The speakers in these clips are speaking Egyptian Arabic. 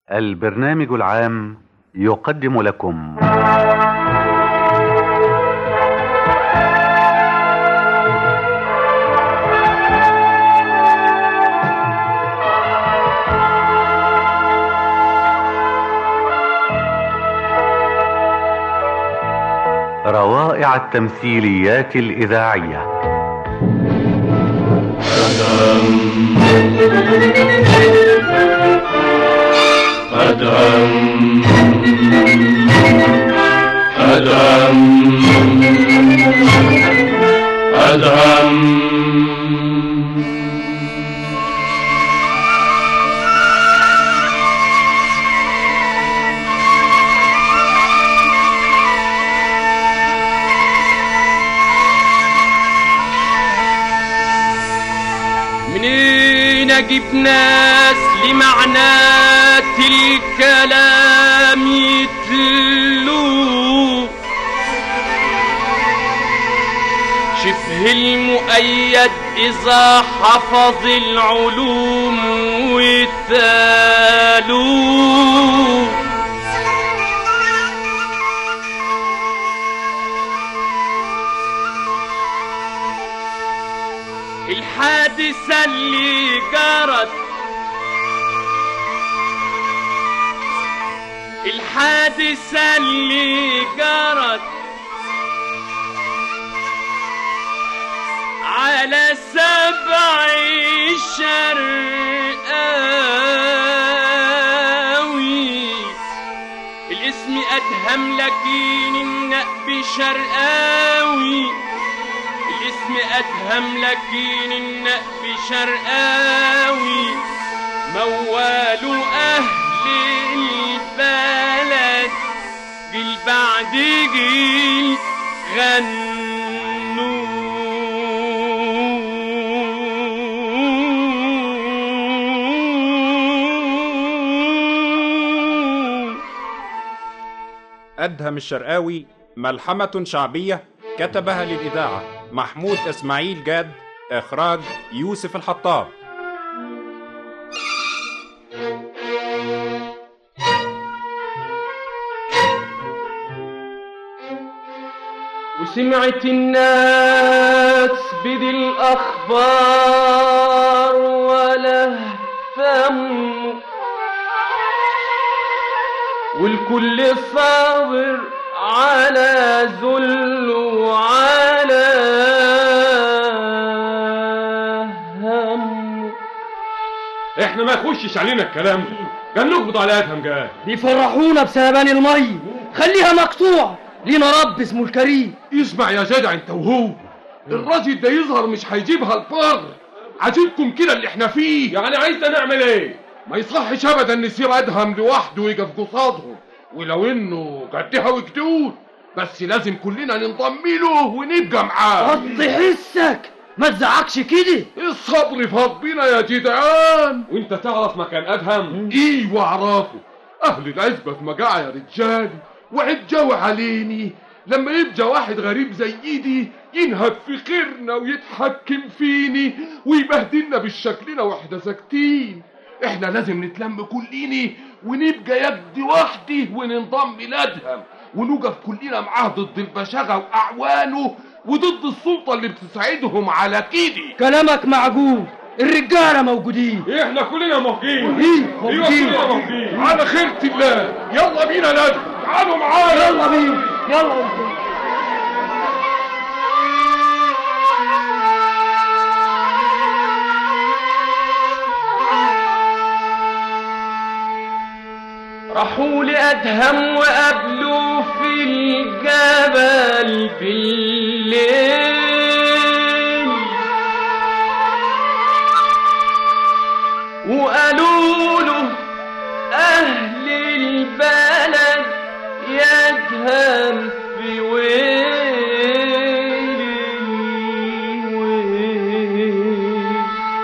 البرنامج العام يقدم لكم روائع التمثيليات الإذاعية أدهم أدهم أدهم منين اجيب ناس لمعنات الكلام يتلو شبه المؤيد اذا حفظ العلوم والتالو الحادثة اللي جرت الحادثة اللي جرت على سبع شرقاوي الاسم أدهم لكن النقب شرقاوي الاسم أدهم لكن النقب شرقاوي موال أهل البلد جيل بعد جيل غنوا أدهم الشرقاوي ملحمة شعبية كتبها للإذاعة محمود إسماعيل جاد إخراج يوسف الحطاب وسمعت الناس بدي الأخبار ولا اهتموا والكل صابر على ذل وعلى هم احنا ما يخشش علينا الكلام ده قال نقبض على ادهم جاد بيفرحونا بسلبان المي خليها مقطوع لينا رب اسمه الكريم اسمع يا جدع انت وهو الراجل ده يظهر مش هيجيبها الفار عاجبكم كده اللي احنا فيه يعني عايزنا نعمل ايه ما يصحش ابدا نسيب ادهم لوحده ويقف قصادهم ولو انه قدها وجدود بس لازم كلنا ننضم له ونبقى معاه وطي حسك ما تزعقش كده الصبر في ربنا يا جدعان وانت تعرف مكان ادهم ايوه اعرفه اهل العزبة في مجاعة يا رجالي وعجوا عليني لما يبقى واحد غريب زي ايدي ينهب في خيرنا ويتحكم فيني ويبهدلنا بالشكلنا واحنا ساكتين احنا لازم نتلم كليني ونبقى يد وحدي وننضم لادهم ونوقف كلنا معاه ضد البشاغة واعوانه وضد السلطة اللي بتساعدهم على كيدي كلامك معقول الرجالة موجودين احنا كلنا موجودين إيه، موجودين. كلنا موجودين على خيرة الله يلا بينا نادي تعالوا معايا يلا بينا يلا بينا. راحوا لأدهم وقابلوا في الجبل بالليل وقالوا له أهل البلد يدهم في ويل الويل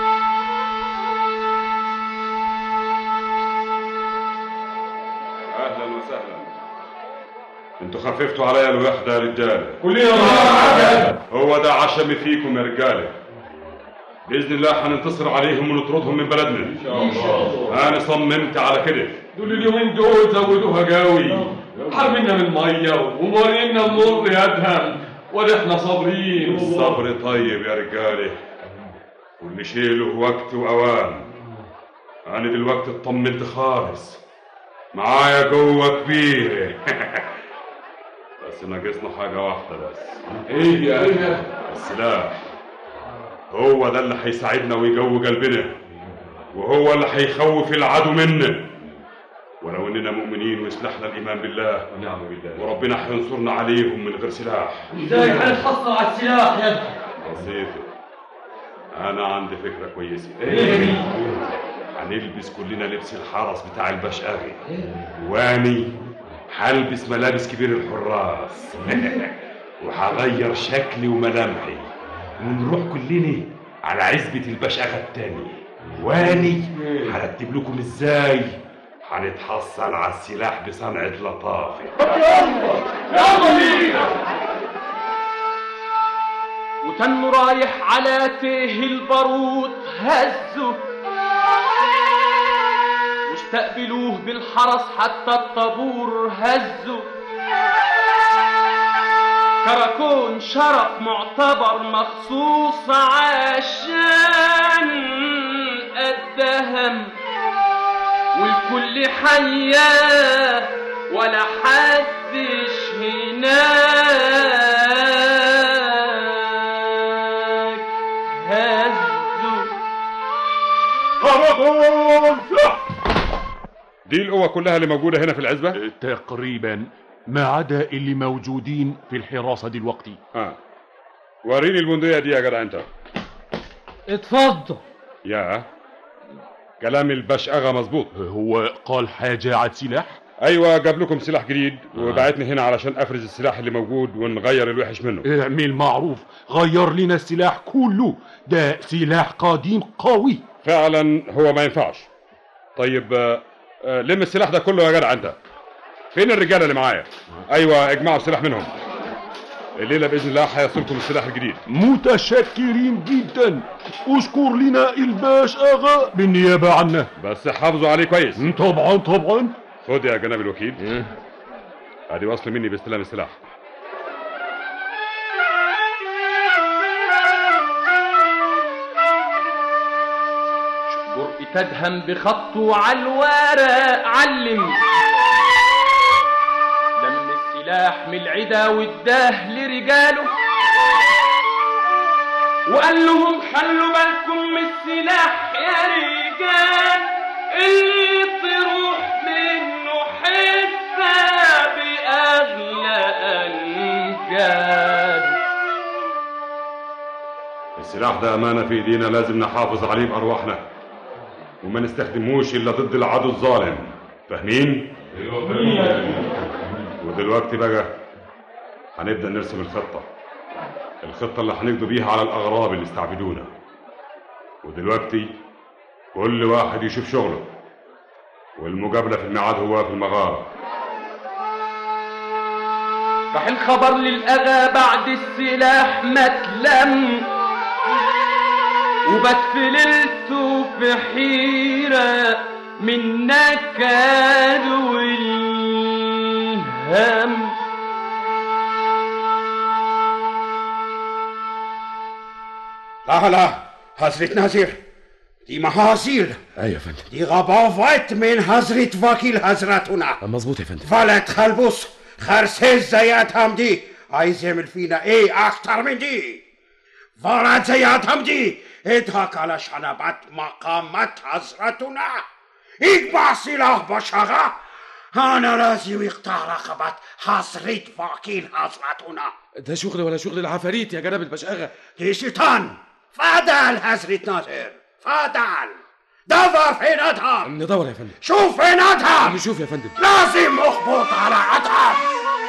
اهلا وسهلا انتوا خففتوا عليا الوحده يا رجاله كلنا هو ده عشمي فيكم يا رجاله باذن الله هننتصر عليهم ونطردهم من بلدنا ان شاء الله انا صممت على كده دول اليومين دول زودوها قوي حرمنا من الميه ومورينا النور يا ادهم ولا احنا صابرين الصبر طيب يا رجاله كل شيء له وقت واوان انا دلوقتي اطمنت خالص معايا قوه كبيره بس ناقصنا حاجه واحده بس ايه يا ادهم السلاح هو ده اللي هيساعدنا ويقوي قلبنا وهو اللي هيخوف العدو منا ولو اننا مؤمنين وسلاحنا الايمان بالله ونعم بالله وربنا هينصرنا عليهم من غير سلاح ازاي هنتحصل على السلاح يا ابني بسيطة انا عندي فكرة كويسة هنلبس كلنا لبس الحرس بتاع البشقاغي واني هلبس ملابس كبير الحراس وهغير شكلي وملامحي ونروح كلنا على عزبة البشقاغة التاني واني هرتب لكم ازاي هنتحصل على السلاح بصنعة لطافة وتن رايح على تيه البارود هزه واستقبلوه بالحرس حتى الطابور هزه كراكون شرف معتبر مخصوص عشان الدهم والكل حياه ولا حدش هناك هزه دي القوة كلها اللي موجودة هنا في العزبة تقريبا ما عدا اللي موجودين في الحراسة دلوقتي اه وريني البندقية دي يا جدع انت اتفضل يا كلام البشقاغة مظبوط هو قال حاجة عاد سلاح ايوه جاب لكم سلاح جديد وبعتني هنا علشان افرز السلاح اللي موجود ونغير الوحش منه اعمل معروف غير لنا السلاح كله ده سلاح قديم قوي فعلا هو ما ينفعش طيب آه، آه، لم السلاح ده كله يا جدع انت فين الرجاله اللي معايا ايوه اجمعوا السلاح منهم الليله باذن الله هيصلكم السلاح الجديد متشكرين جدا اشكر لنا الباش اغا بالنيابة عنا بس حافظوا عليه كويس طبعا طبعا خد يا جناب الوكيل ادي وصل مني باستلام السلاح جرأة تدهم بخطه على الورق علم لم السلاح من العدا واداه لرجاله وقال لهم خلوا بالكم من السلاح يا رجال اللي تروح منه حته بأغلى أنجاد السلاح ده امانه في ايدينا لازم نحافظ عليه بارواحنا وما نستخدموش الا ضد العدو الظالم فاهمين ودلوقتي بقى هنبدا نرسم الخطه الخطه اللي هنقضي بيها على الاغراب اللي استعبدونا ودلوقتي كل واحد يشوف شغله والمقابله في الميعاد هو في المغاره راح الخبر للأغا بعد السلاح ما اتلم وبات في ليلته في حيرة من نكد والهم لا لا حضرت ناظر دي محاصيل ايوه يا فندم دي غباوات من حضرت وكيل حضرتنا مظبوط يا فندم ولد خلبوس خرسيز زيات همدي عايز يعمل فينا ايه اكتر من دي ولد زيات همدي اضحك على شنبات مقامات حضرتنا اجمع سلاح بشغة انا لازم يقطع رقبة حضرت وكيل حضرتنا ده شغل ولا شغل العفاريت يا جناب البشاغة دي شيطان فادل حضرت ناصر فادل دور فين ادهم ندور يا فندم شوف فين ادهم نشوف يا فندم لازم اخبط على ادهم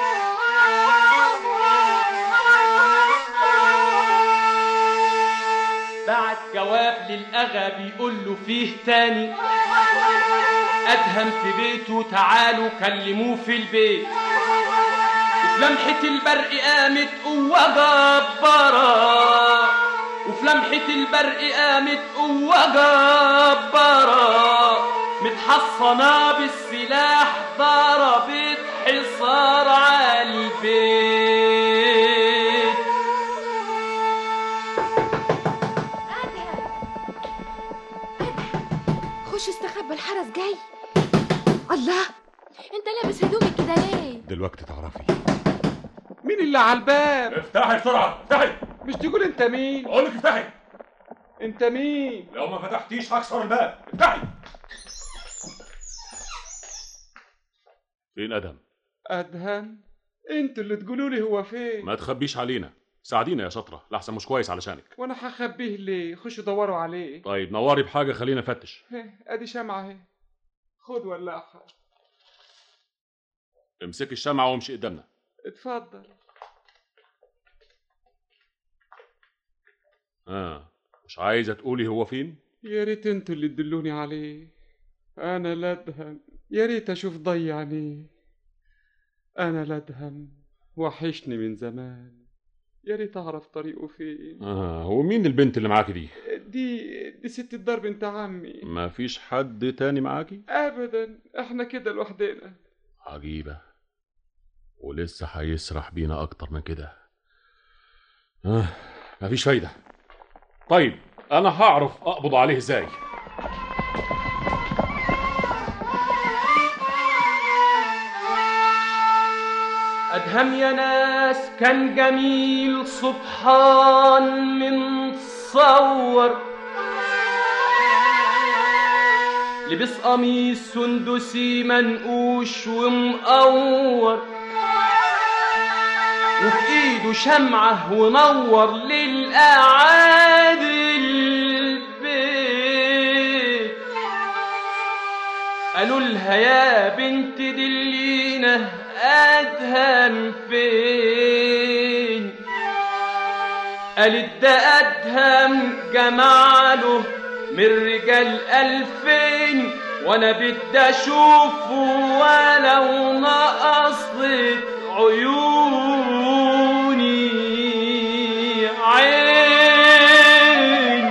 بعت جواب للأغا بيقول له فيه تاني أدهم في بيته تعالوا كلموه في البيت وفي لمحة البرق قامت قوة جبارة وفي لمحة البرق قامت قوة جبارة متحصنة بالسلاح ضربت حصار على البيت خش استخبى الحرس جاي الله انت لابس هدومك كده ليه دلوقتي تعرفي مين اللي على الباب افتحي بسرعة افتحي مش تقول انت مين بقول لك افتحي انت مين لو ما فتحتيش هكسر الباب افتحي فين ادهم ادهم انتوا اللي تقولوا لي هو فين ما تخبيش علينا ساعدينا يا شطره لحسن مش كويس علشانك وانا هخبيه ليه خشوا دوروا عليه طيب نوري بحاجه خلينا نفتش هه، ادي شمعة اهي خد ولاعها امسكي الشمعه وامشي قدامنا اتفضل اه مش عايزه تقولي هو فين يا ريت انتوا اللي تدلوني عليه انا لا ادهم يا ريت اشوف ضي عينيه انا لا ادهم وحشني من زمان يا ريت اعرف طريقه فين اه هو مين البنت اللي معاكي دي دي دي ست الدار بنت عمي ما فيش حد تاني معاكي ابدا احنا كده لوحدنا عجيبه ولسه هيسرح بينا اكتر من كده آه مفيش فايده طيب انا هعرف اقبض عليه ازاي أدهم يا ناس كان جميل سبحان من صور لبس قميص سندسي منقوش ومقور وفي ايده شمعة ونور للأعادي البيت قالوا لها يا بنت دلينا أدهم فين قالت ده أدهم جماله من رجال ألفين وأنا بدي أشوفه ولو نقصت عيوني عين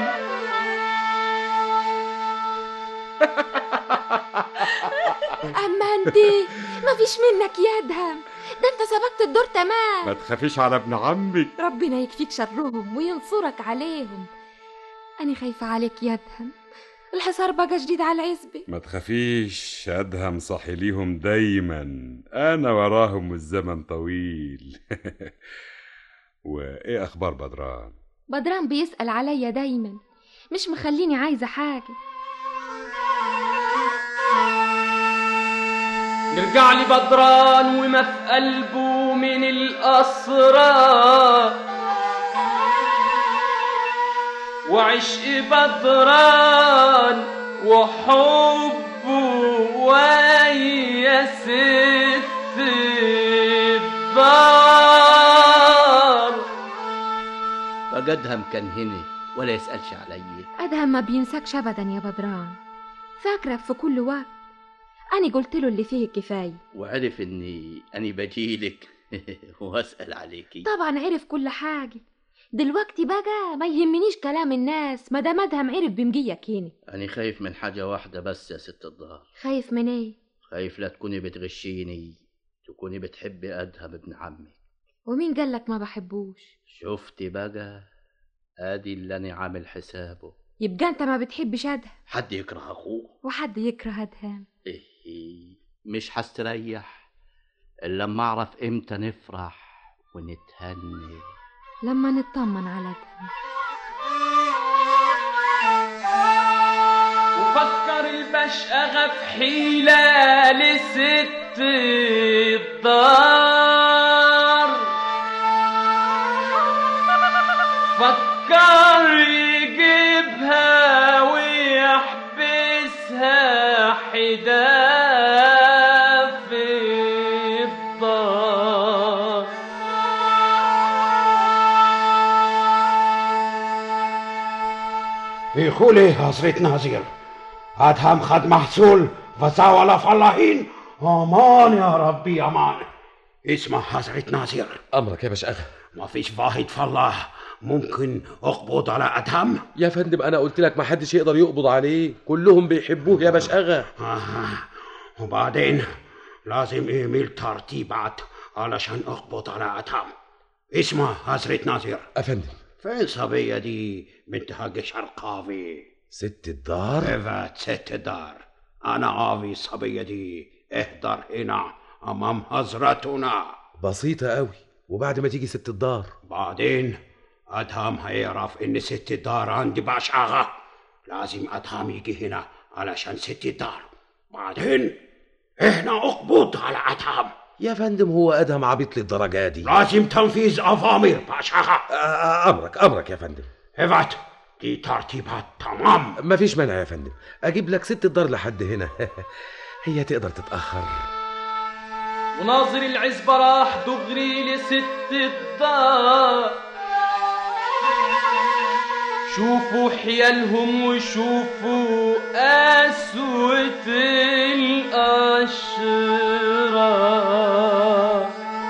اما انت ما فيش منك يا ادهم ده انت سبقت الدور تمام ما تخافيش على ابن عمك ربنا يكفيك شرهم وينصرك عليهم أنا خايفة عليك يا أدهم الحصار بقى جديد على عزبي ما تخافيش ادهم صاحي ليهم دايما انا وراهم والزمن طويل وايه اخبار بدران بدران بيسأل عليا دايما مش مخليني عايزة حاجة نرجع لي بدران وما في قلبه من الأسرار وعشق بدران وحبه ويا ست الدار فجدهم كان هنا ولا يسألش عليا أدهم ما بينساكش أبدا يا بدران فاكرك في كل وقت أنا قلت له اللي فيه الكفاية وعرف اني اني بجيلك واسأل عليكي طبعا عرف كل حاجة دلوقتي بقى ما يهمنيش كلام الناس ما دام أدهم عرف بمجيك هنا أنا خايف من حاجة واحدة بس يا ست الدار خايف من ايه خايف لا تكوني بتغشيني تكوني بتحبي أدهم ابن عمي ومين قالك ما بحبوش شفتي بقى ادي اللي انا عامل حسابه يبقى انت ما بتحبش أدهم حد يكره اخوه وحد يكره أدهم إيه مش هستريح الا لما اعرف امتى نفرح ونتهني لما نطمن على أدهم وفكر البشقة في حيلة لست الدار فكر يجيبها ويحبسها حدا في الدار يقولي حضرة ناظر أدهم خد محصول وزاول فلاحين أمان يا ربي أمان اسمع حضرة ناظر امرك يا باشا اغا ما فيش واحد فلاح ممكن اقبض على ادهم يا فندم انا قلت لك ما حدش يقدر يقبض عليه كلهم بيحبوه يا بشأغة آه. وبعدين لازم ايميل ترتيبات علشان اقبض على ادهم اسمها حضرة ناظر افندم فين صبية دي بنت حق شرقاوي ست الدار ايوه ست الدار انا عاوي الصبية دي اهدر هنا امام حضرتنا بسيطة قوي وبعد ما تيجي ست الدار بعدين ادهم هيعرف ان ست الدار عندي بشعة لازم ادهم يجي هنا علشان ست الدار بعدين احنا اقبض على ادهم يا فندم هو ادهم عبيط للدرجة دي لازم تنفيذ اوامر بشعة امرك امرك يا فندم ابعت دي ترتيبات تمام مفيش مانع يا فندم اجيب لك ست الدار لحد هنا هي تقدر تتأخر وناظر العزبة راح دغري لست الدار شوفوا حيالهم وشوفوا قسوة الأشرار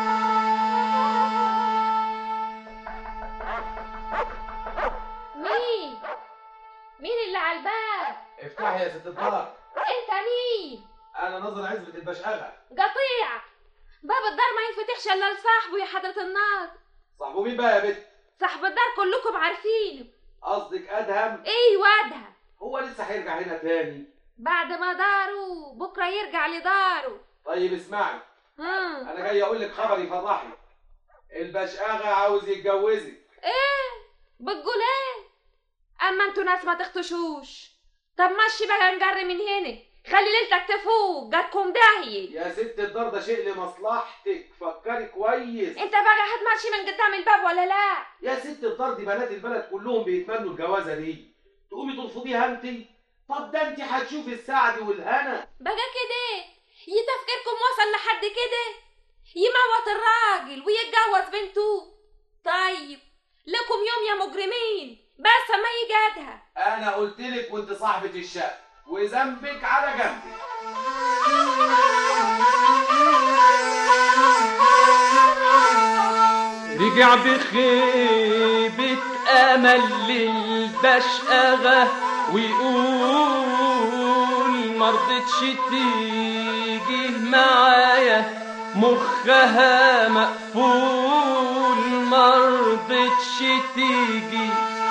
مين مين اللي على الباب افتحي يا ست الدار انت مين انا ناظر عزبة البشأغة قطيع باب الدار ما ينفتحش الا لصاحبه يا حضرة النار صاحبه مين بقى يا بت صاحب الدار كلكم عارفينه قصدك ادهم ايه وادها هو لسه هيرجع هنا تاني بعد ما داره بكره يرجع لداره طيب اسمعي مم. انا جاي اقول لك خبر يفرحك البشأغة عاوز يتجوزك ايه بتقول ايه اما انتوا ناس ما تختشوش طب مشي بقى نجري من هنا خلي ليلتك تفوق جاتكم داهية يا ست الدار ده شيء لمصلحتك فكري كويس انت بقى هتمشي من قدام الباب ولا لا يا ست الدار دي بنات البلد كلهم بيتمنوا الجوازه دي تقومي ترفضيها انت طب ده انت هتشوفي السعد والهنا بقى كده يتفكيركم وصل لحد كده يموت الراجل ويتجوز بنته طيب لكم يوم يا مجرمين بس ما يجي ادها انا قلت لك وانت صاحبه الشقه وذنبك على جنبك رجع بخيبة أمل للبشأغة ويقول مرضتش تيجي معايا مخها مقفول مرضتش تيجي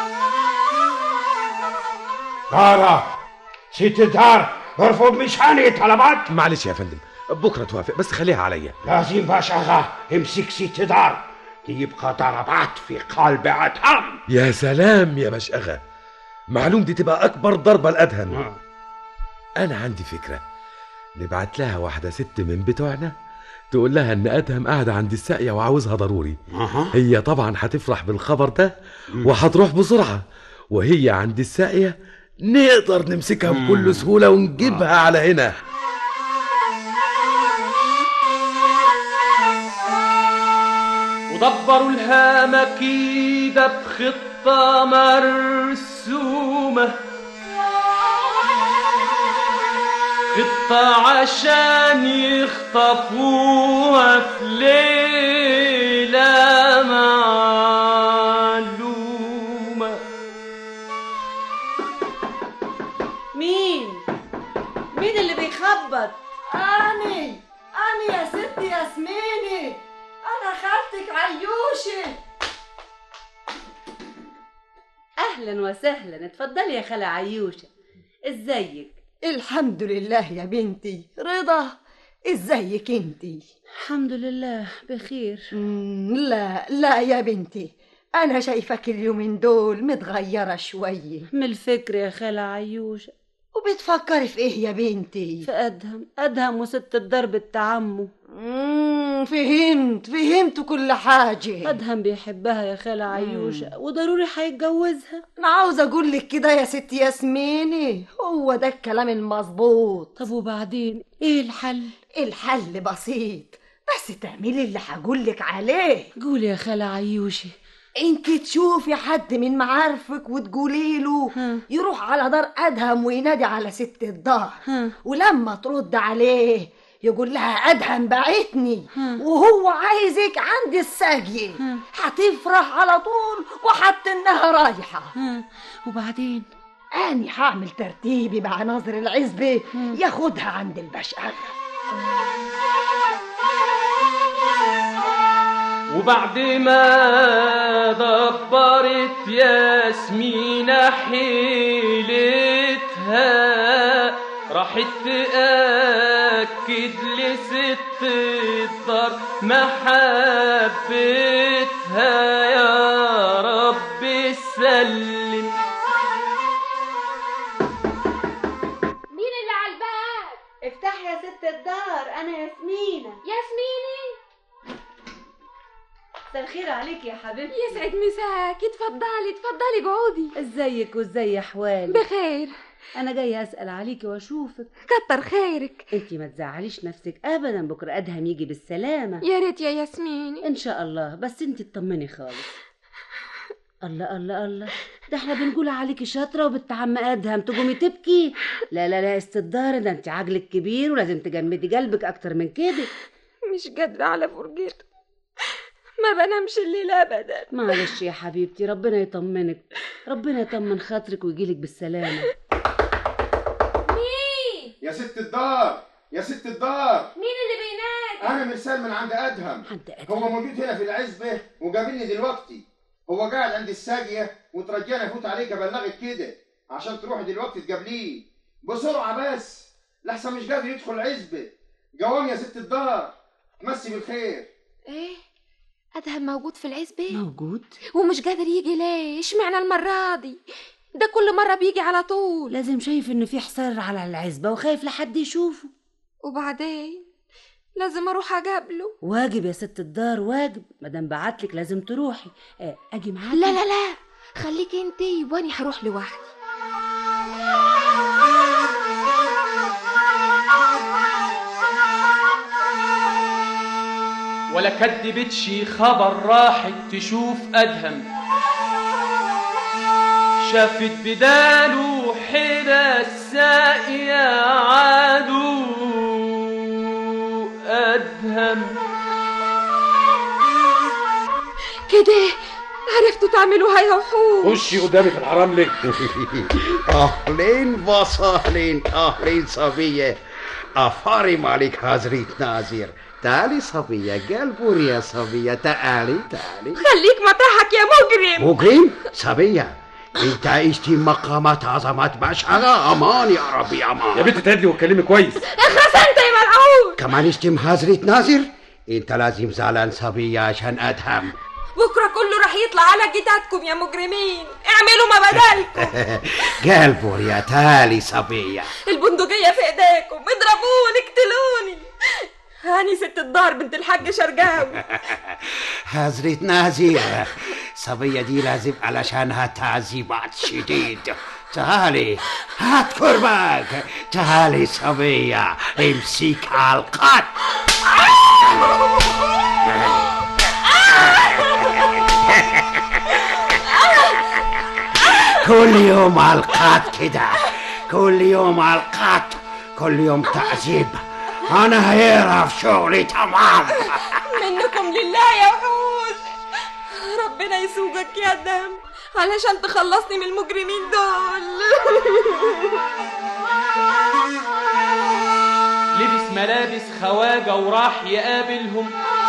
دارة ست الدار ارفض مشاني طلبات معلش يا فندم بكره توافق بس خليها عليا لازم بشغة امسك ست دار دي يبقى ضربات في قلب ادهم يا سلام يا بشأغة معلوم دي تبقى اكبر ضربه لادهم انا عندي فكره نبعت لها واحده ست من بتوعنا تقول لها ان ادهم قاعده عند الساقيه وعاوزها ضروري أها. هي طبعا هتفرح بالخبر ده وهتروح بسرعه وهي عند الساقيه نقدر نمسكها بكل سهوله ونجيبها على هنا ودبروا لها مكيدة بخطة مرسومة خطة عشان يخطفوها في ليلة معلومة مين مين اللي بيخبط أني أني يا ست ياسميني أنا خالتك عيوشة اهلا وسهلا اتفضلي يا خالة عيوشة ازيك الحمد لله يا بنتي رضا ازيك انتي الحمد لله بخير لا لا يا بنتي أنا شايفك اليومين دول متغيرة شوية من الفكر يا خالة عيوشة وبتفكري في إيه يا بنتي؟ في أدهم أدهم وست الدرب بتاع عمه مم، فهمت فهمت كل حاجة أدهم بيحبها يا خالة عيوشة وضروري هيتجوزها أنا عاوزة أقول لك كده يا ست ياسميني هو ده الكلام المظبوط طب وبعدين إيه الحل؟ الحل بسيط بس تعملي اللي هقول لك عليه قولي يا خالة عيوشة انت تشوفي حد من معارفك وتقولي له يروح على دار ادهم وينادي على ست الدار ولما ترد عليه يقول لها ادهم بعتني وهو عايزك عند الساقية هتفرح على طول وحتى انها رايحة وبعدين اني هعمل ترتيبي مع ناظر العزبة ياخدها عند البشقة وبعد ما دبرت ياسمينة حيلتها راحت تأكد لست الدار محبتها يا رب سلم مين اللي على الباب افتح يا ست الدار انا ياسمينة ياسميني مساء الخير عليك يا حبيبتي يسعد مساك اتفضلي اتفضلي اقعدي ازيك وازاي احوالك بخير انا جايه اسال عليكي واشوفك كتر خيرك انت ما تزعليش نفسك ابدا بكره ادهم يجي بالسلامه يا ريت يا ياسميني ان شاء الله بس انت اطمني خالص الله الله الله ده احنا بنقول عليكي شاطره وبنت عم ادهم تقومي تبكي لا لا لا استدار ده انت عجلك كبير ولازم تجمدي قلبك اكتر من كده مش قادرة على فرجته ما بنامش الليل ابدا معلش يا حبيبتي ربنا يطمنك ربنا يطمن خاطرك ويجيلك بالسلامه مين يا ست الدار يا ست الدار مين اللي بينادي انا مرسال من عند ادهم هو موجود هنا في العزبه وقابلني دلوقتي هو قاعد عند الساقيه وترجاني افوت عليك ابلغك كده عشان تروحي دلوقتي تقابليه بسرعه بس لحسن مش قادر يدخل العزبه قوام يا ست الدار تمسي بالخير ايه ادهم موجود في العزبة موجود ومش قادر يجي ليه اشمعنى المرة دي ده كل مرة بيجي على طول لازم شايف انه في حصار على العزبه وخايف لحد يشوفه وبعدين لازم اروح اقابله واجب يا ست الدار واجب مادام بعتلك لازم تروحي آه، اجي معاكي لا لا لا خليكي انتي واني هروح لوحدي ولا كدبتش خبر راحت تشوف أدهم شافت بداله حدا الساقية عادو أدهم كده عرفتوا تعملوها يا وحوش خشي قدامي في الحرام ليه اهلين وسهلين اهلين صبيه افارم عليك حضرة ناظر تعالي صبية قلبور يا صبية تعالي تعالي خليك مطرحك يا مجرم مجرم صبية انت عشتي مقامات عظمات بشرة امان يا ربي امان يا بنت تهدي واتكلمي كويس اخرس انت يا ملعون كمان اشتم حضرة ناظر انت لازم زعلان صبية عشان ادهم بكره كله راح يطلع على جدادكم يا مجرمين اعملوا ما بدالكم قلبور يا تالي صبية البندقية في ايديكم اضربوني اقتلوني هاني ست الدار بنت الحاج شرقاوي حضرة ناظر صبية دي لازم علشانها تعذيبات شديد تعالي هات كرباك تعالي صبية امسك على القط كل يوم على القط كده كل يوم على القط كل يوم تعذيب انا هيعرف شغلي تمام منكم لله يا وحوش ربنا يسوقك يا دم علشان تخلصني من المجرمين دول لبس ملابس خواجة وراح يقابلهم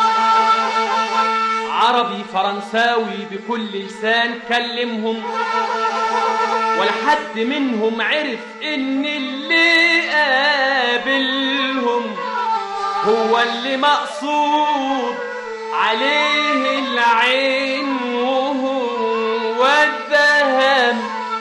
عربي فرنساوي بكل لسان كلمهم ولا حد منهم عرف ان اللي قابلهم هو اللي مقصود عليه العين وهو الذهب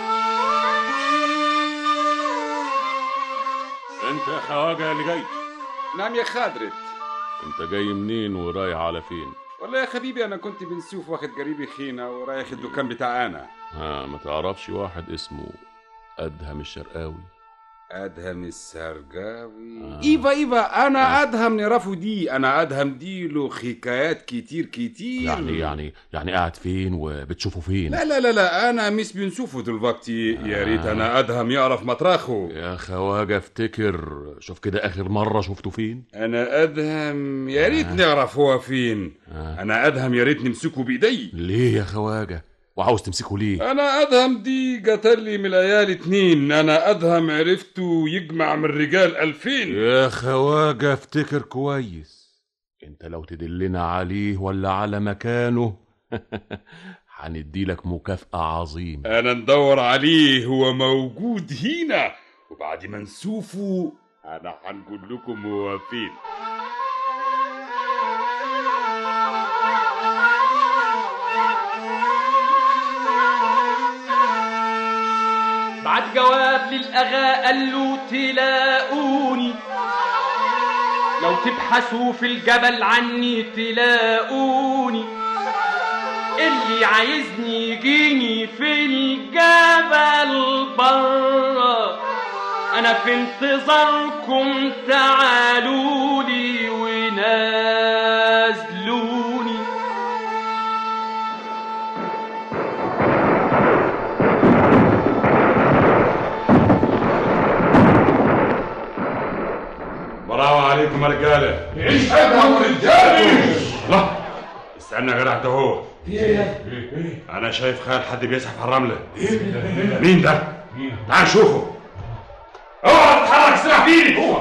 انت يا خواجه اللي جاي نعم يا خادرت انت جاي منين ورايح على فين والله يا حبيبي انا كنت بنسوف واخد قريبي خينا ورايح الدكان بتاع انا ها ما تعرفش واحد اسمه ادهم الشرقاوي ادهم السرقاوي ايفا ايفا انا ادهم نعرفه دي انا ادهم دي له حكايات كتير كتير يعني يعني يعني قاعد فين وبتشوفه فين لا لا لا لا انا مش بنشوفه دلوقتي يا ريت انا ادهم يعرف مطرحه يا خواجه افتكر شوف كده اخر مره شفته فين انا ادهم يا ريت نعرف هو فين انا ادهم يا ريت نمسكه بايدي ليه يا خواجه وعاوز تمسكه ليه انا ادهم دي قتلي من العيال اتنين انا ادهم عرفته يجمع من الرجال الفين يا خواجه افتكر كويس انت لو تدلنا عليه ولا على مكانه هنديلك مكافأة عظيمة انا ندور عليه هو موجود هنا وبعد ما نشوفه انا هنقول لكم هو فين بعد جواب للأغا قال له تلاقوني لو تبحثوا في الجبل عني تلاقوني اللي عايزني يجيني في الجبل برا انا في انتظاركم تعالولي ونازلوني براوة عليكم يا رجالة ايش ادهم رجالي لا استنى يا جدع انت هو في ايه انا شايف خيال حد بيزحف على الرملة مين ده؟ تعال نشوفه اوعى تتحرك سلاح فيني هو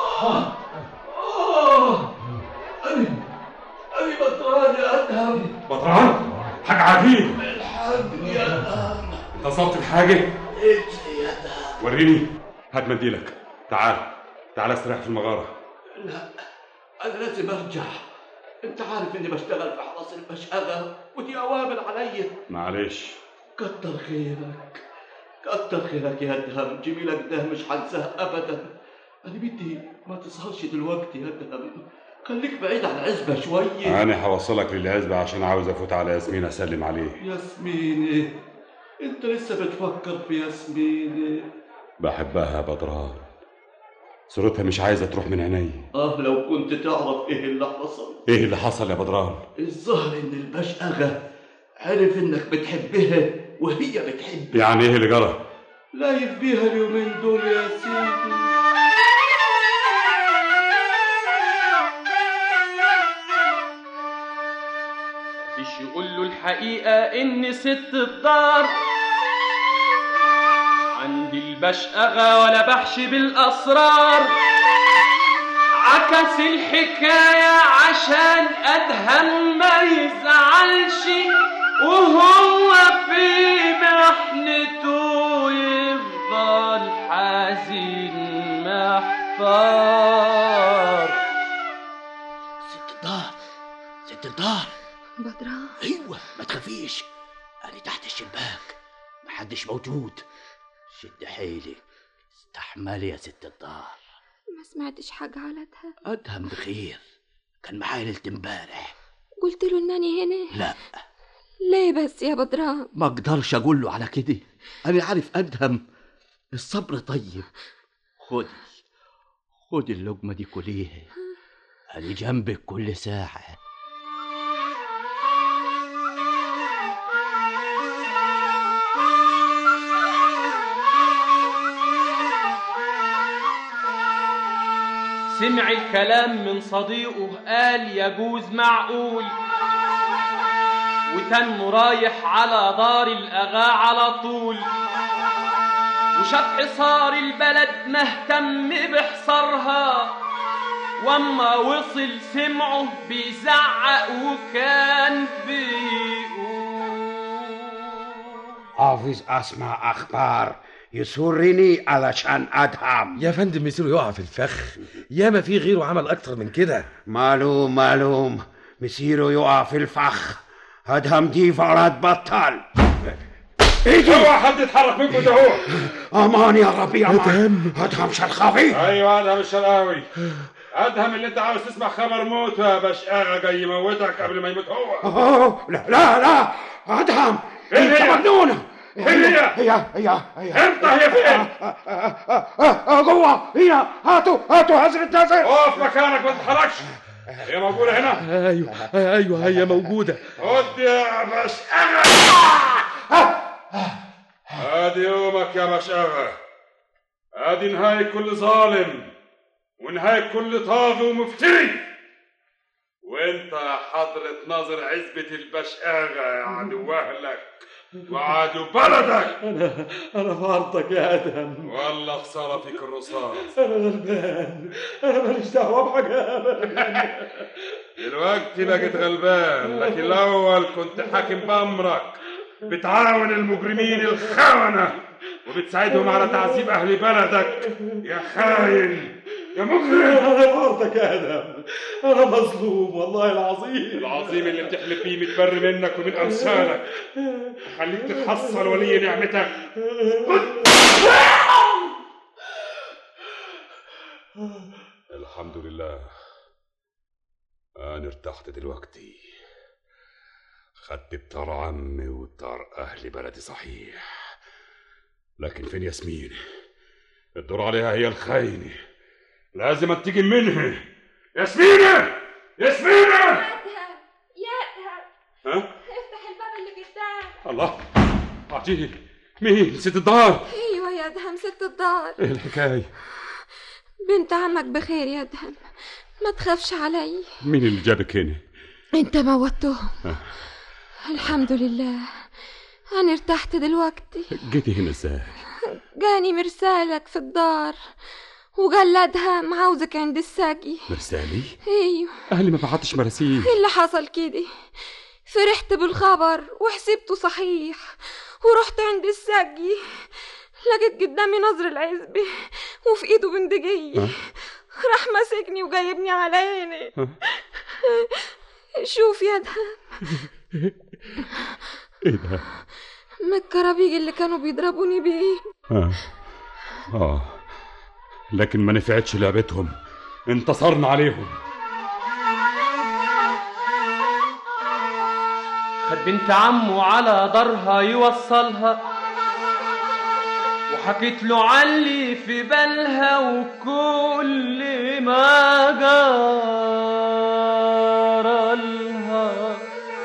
انا بطران يا ادهم بطران حاجة عجيب الحقني يا ادهم اتصلت بحاجة اجري يا ادهم وريني هات منديلك تعال تعال استريح في المغارة لا انا لازم ارجع انت عارف اني بشتغل في حرس المشألة ودي اوامر عليا معلش كتر خيرك كتر خيرك يا ادهم جميلك ده مش هنساه ابدا انا بدي ما تسهرش دلوقتي يا ادهم خليك بعيد عن العزبة شوية انا هوصلك للعزبة عشان عاوز افوت على ياسمين اسلم عليه ياسمينة انت لسه بتفكر في ياسمينة بحبها يا بدران صورتها مش عايزة تروح من عيني اه لو كنت تعرف ايه اللي حصل ايه اللي حصل يا بدران الظاهر ان الباش اغا عرف انك بتحبها وهي بتحبك يعني ايه اللي جرى لايف بيها اليومين دول يا سيدي مفيش يقول له الحقيقة إن ست الدار عندي البشقغة ولا بحشي بالأسرار عكس الحكاية عشان أدهم ما يزعلش وهو في محنته يفضل حزين محتار ست الدار ست الدار بدران ايوه ما تخافيش انا تحت الشباك محدش موجود شد حيلي استحملي يا ست الدار ما سمعتش حاجة على أدهم ادهم بخير كان معايا ليله امبارح قلت له إنني هنا لا ليه بس يا بدران ما اقدرش اقول له على كده انا عارف ادهم الصبر طيب خدي خدي اللقمه دي كليها انا جنبك كل ساعه سمع الكلام من صديقه قال يجوز معقول وتنه رايح على دار الأغا على طول وشاف حصار البلد مهتم بحصارها واما وصل سمعه بيزعق وكان عاوز اسمع اخبار يسرني علشان ادهم يا فندم مصيره يقع في الفخ ياما في غيره عمل اكتر من كده معلوم معلوم مسيره يقع في الفخ ادهم دي فرد بطل ايدي اوعى حد يتحرك منكم ده هو امان يا ربي امان ادهم شرخاوي ايوه ادهم الشرقاوي ادهم اللي انت عاوز تسمع خبر موته يا بشقاغه جاي يموتك قبل ما يموت هو أوه، لا لا لا ادهم إيه انت هي؟ مجنون هي هي هي هي انت هي فين؟ جوه هي هاتوا هاتوا حضرة ناصر اقف مكانك ما تتحركش هي موجودة هنا ايوه ايوه هي موجوده خد يا مشقة ادي يومك يا مشقة ادي نهاية كل ظالم ونهاية كل طاغي ومفتري وانت يا حضرة ناظر عزبة البشقاغة يا عدو اهلك وعدو بلدك انا انا في عرضك يا ادهم والله خسارة فيك الرصاص انا غلبان انا ماليش دعوه بحاجه ابدا دلوقتي بقيت غلبان لكن الاول كنت حاكم بامرك بتعاون المجرمين الخونة وبتساعدهم على تعذيب اهل بلدك يا خاين يا مجرم انا في عرضك يا ادهم انا مظلوم والله العظيم العظيم اللي بتحلف بيه متبر منك ومن امثالك خليك تتحصل ولي نعمتك الحمد لله انا ارتحت دلوقتي خدت بطار عمي وطار اهل بلدي صحيح لكن فين ياسمين الدور عليها هي الخاينة لازم انتقم منها ياسمينة ياسمينة يادها يادها ها افتح الباب اللي قدام الله اعطيه مين ست الدار ايوه يا ادهم ست الدار ايه الحكاية بنت عمك بخير يا ادهم ما تخافش علي مين اللي جابك هنا انت موتهم ها، الحمد لله انا ارتحت دلوقتي جيتي هنا ازاي جاني مرسالك في الدار وقال لادهم عاوزك عند الساقي مرسالي ايوه اهلي ما بعتش مراسيل ايه اللي حصل كده فرحت بالخبر وحسبته صحيح ورحت عند الساقي لقيت قدامي نظر العزبة وفي ايده بندقية ها؟ راح ماسكني وجايبني على عيني ها؟ شوف يا ادهم ايه ده من الكرابيج اللي كانوا بيضربوني بيه اه اه لكن ما نفعتش لعبتهم انتصرنا عليهم خد بنت عمه على دارها يوصلها وحكيت له علي في بالها وكل ما جرى لها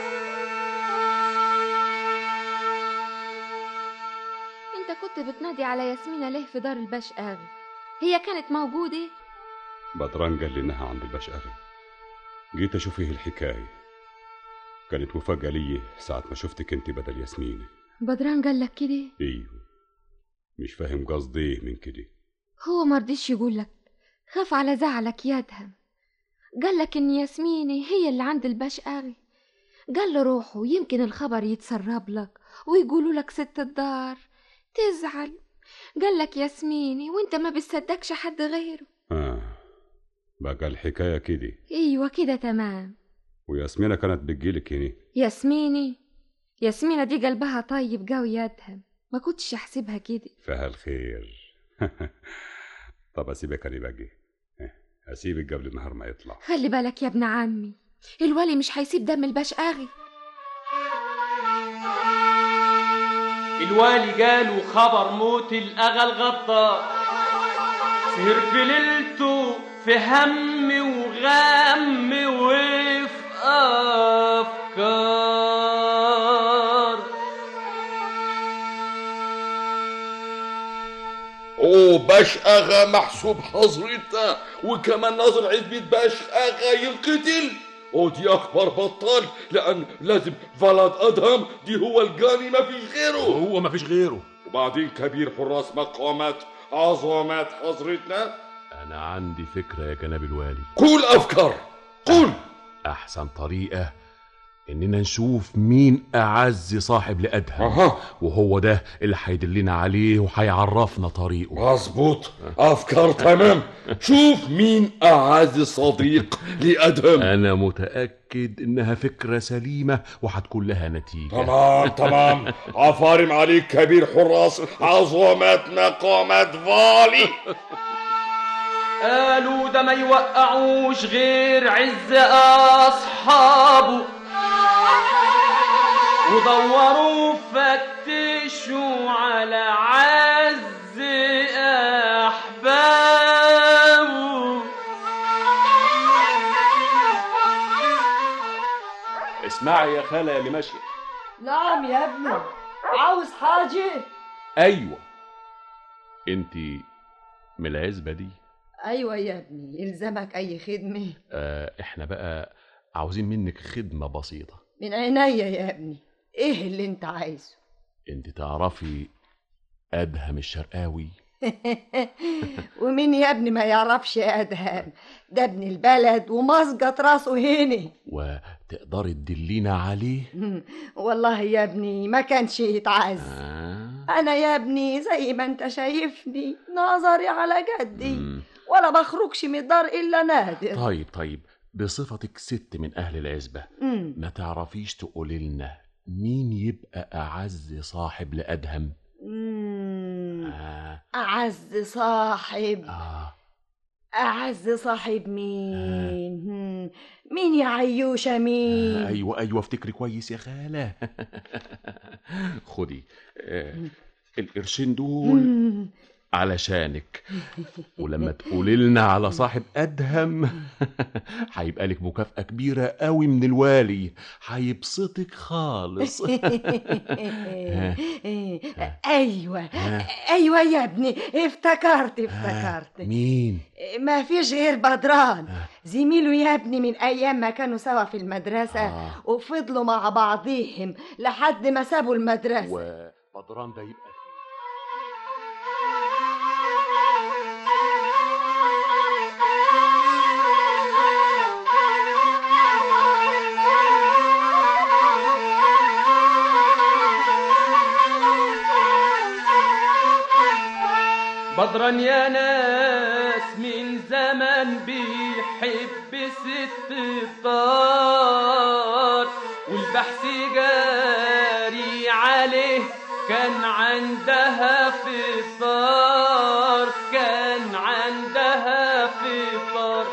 انت كنت بتنادي على ياسمينة ليه في دار البشقاغي هي كانت موجودة بدران قال لي انها عند البشقري جيت اشوف ايه الحكايه كانت مفاجاه لي ساعه ما شفتك انت بدل ياسمين بدران قال لك كده ايوه مش فاهم قصدي ايه من كده هو مرضيش يقول لك خاف على زعلك يا ادهم قال لك ان ياسمينة هي اللي عند البشقاغي قال له روحوا يمكن الخبر يتسرب لك ويقولوا لك ست الدار تزعل قال لك ياسميني وانت ما بتصدقش حد غيره اه بقى الحكايه كده ايوه كده تمام وياسمينة كانت بتجيلك هنا ياسميني ياسمينة دي قلبها طيب قوي يا ادهم ما كنتش احسبها كده فيها الخير طب اسيبك انا باجي اسيبك قبل النهار ما يطلع خلي بالك يا ابن عمي الولي مش هيسيب دم البشقاغي الوالي جاله خبر موت الأغا الغدار سهر في ليلته في هم وغم وفي أفكار اوه باش اغا محسوب حضرتنا وكمان ناظر عزبة باش اغا ينقتل ودي اخبار بطال لان لازم فلاد ادهم دي هو الجاني ما فيش غيره هو ما فيش غيره وبعدين كبير حراس مقامات عظمات حضرتنا انا عندي فكره يا جناب الوالي قول افكار قول احسن طريقه اننا نشوف مين اعز صاحب لادهم أها. وهو ده اللي هيدلنا عليه وهيعرفنا طريقه مظبوط افكار تمام شوف مين اعز صديق لادهم انا متاكد انها فكره سليمه وهتكون لها نتيجه تمام تمام عفارم عليك كبير حراس عظمات مقامات فالي قالوا ده ما يوقعوش غير عز أصحابه ودوروا فتشوا على عز أحبابه اسمعي يا خالة يا اللي ماشية نعم يا ابني عاوز حاجة أيوة أنت من العزبة دي أيوة يا ابني يلزمك أي خدمة آه إحنا بقى عاوزين منك خدمة بسيطة من عينيا يا ابني إيه اللي أنت عايزه أنت تعرفي أدهم الشرقاوي ومين يا ابني ما يعرفش أدهم ده ابن البلد ومسقط راسه هنا وتقدري تدلينا عليه والله يا ابني ما كانش يتعز آه. أنا يا ابني زي ما أنت شايفني نظري على جدي ولا بخرجش من الدار إلا نادر طيب طيب بصفتك ست من أهل العزبة مم. ما تعرفيش تقولي لنا مين يبقى أعز صاحب لأدهم مم. آه. أعز صاحب آه. أعز صاحب مين مم. مين يا عيوشة مين أيوة أيوة افتكري كويس يا خالة خدي آه. القرشين دول مم. علشانك ولما تقولي لنا على صاحب أدهم هيبقى لك مكافأة كبيرة قوي من الوالي هيبسطك خالص ها. أيوة ها. أيوة يا ابني افتكرت افتكرت مين ما فيش غير بدران زميله يا ابني من أيام ما كانوا سوا في المدرسة وفضلوا مع بعضيهم لحد ما سابوا المدرسة وبدران ده يبقى بدران يا ناس من زمان بيحب ست الطار والبحث جاري عليه كان عندها فطار كان عندها فطار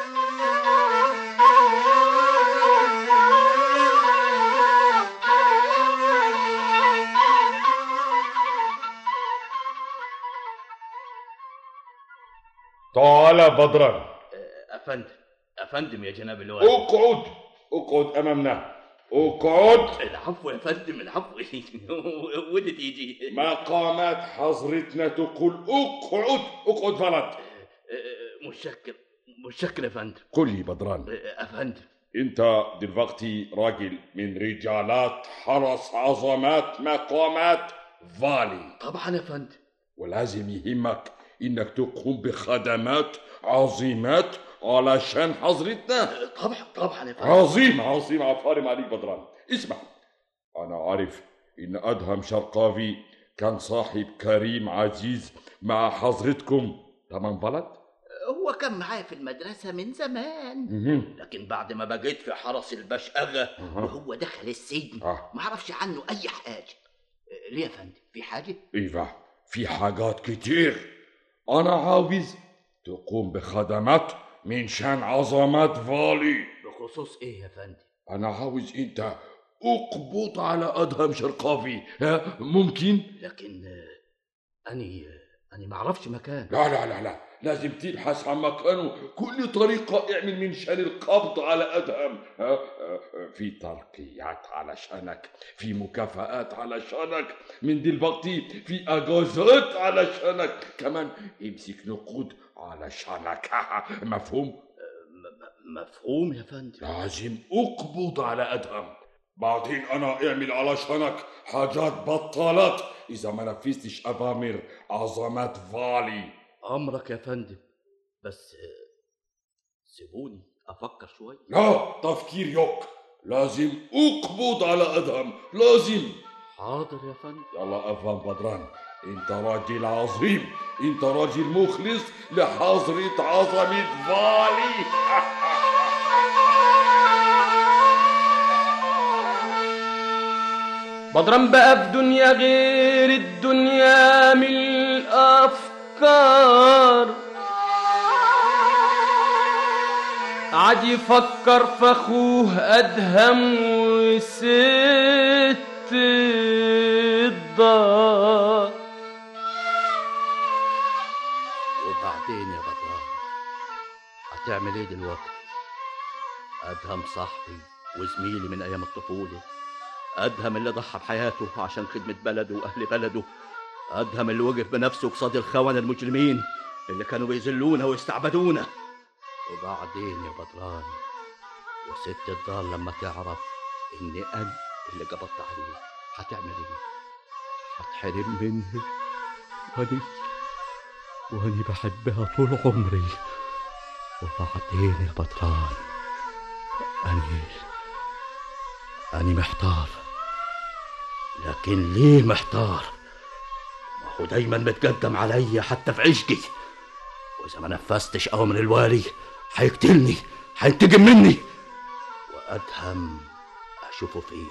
تعال بدران أفندم أفندم يا جناب الوالي اقعد اقعد امامنا اقعد العفو يا فندم العفو ودي تيجي مقامات حضرتنا تقول اقعد اقعد فلت متشكر متشكر يا فندم قل لي بدران أفندم انت دلوقتي راجل من رجالات حرس عظمات مقامات فالي طبعا يا فندم ولازم يهمك انك تقوم بخدمات عظيمات علشان حضرتنا طبعا طبعا يا فندم عظيم عظيم عفارم عليك بدران اسمع انا عارف ان ادهم شرقاوي كان صاحب كريم عزيز مع حضرتكم تمام بلد هو كان معايا في المدرسة من زمان مهم. لكن بعد ما بقيت في حرس البشأغة أها. وهو دخل السجن آه. ما اعرفش عنه أي حاجة ليه يا فندم في حاجة؟ ايوه في حاجات كتير انا عاوز تقوم بخدمات من شان عظمات فالي بخصوص إيه يا فندم؟ انا عاوز انت اقبض على ادهم شرقاوي ها ممكن لكن آه، أني آه، أني ما أعرفش مكان لا لا لا لا لازم تبحث عن مكانه كل طريقة اعمل من شان القبض على أدهم ها؟ ها؟ في ترقيات علشانك في مكافآت علشانك من دلوقتي في أجازات علشانك كمان امسك نقود علشانك مفهوم؟ مفهوم يا فندم لازم اقبض على أدهم بعدين أنا اعمل علشانك حاجات بطالات إذا ما نفذتش أوامر عظمات فالي أمرك يا فندم بس آه، سيبوني أفكر شوية لا تفكير يوك لازم اقبض على ادهم لازم حاضر يا فندم يلا افهم بدران انت راجل عظيم انت راجل مخلص لحضرة عظمة فالي بدران بقى في دنيا غير الدنيا من الأفكار قعد يفكر في أخوه أدهم وست الدار وبعدين يا بدران هتعمل ايه دلوقتي ادهم صاحبي وزميلي من ايام الطفوله ادهم اللي ضحى بحياته عشان خدمه بلده واهل بلده ادهم اللي وقف بنفسه قصاد الخونه المجرمين اللي كانوا بيذلونا ويستعبدونا وبعدين يا بدران وست الدار لما تعرف اني انا اللي قبضت عليه هتعمل ايه هتحرم مني واني واني بحبها طول عمري وبعدين يا بدران اني اني محتار لكن ليه محتار ما هو دايما متقدم عليا حتى في عشقي واذا ما نفذتش اوامر الوالي هيقتلني هينتقم مني وادهم اشوفه فين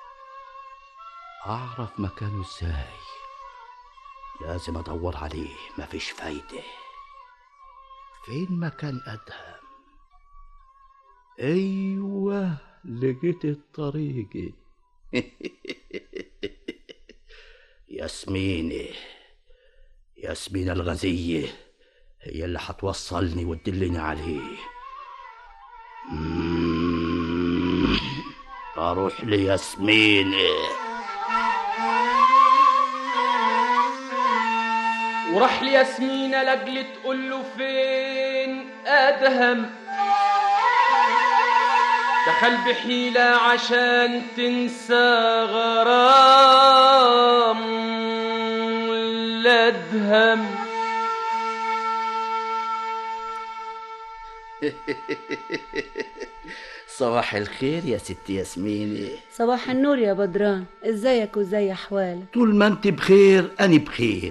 اعرف مكانه ازاي لازم ادور عليه مفيش فايده فين مكان ادهم ايوه لقيت الطريق ياسمينة ياسمين الغزية هي اللي هتوصلني وتدلني عليه مم، اروح لياسمينة وراح لياسمينة لاجل تقول له فين ادهم دخل بحيلة عشان تنسى غرام الادهم صباح الخير يا ست ياسمينة صباح النور يا بدران ازيك وازي احوالك طول ما انت بخير اني بخير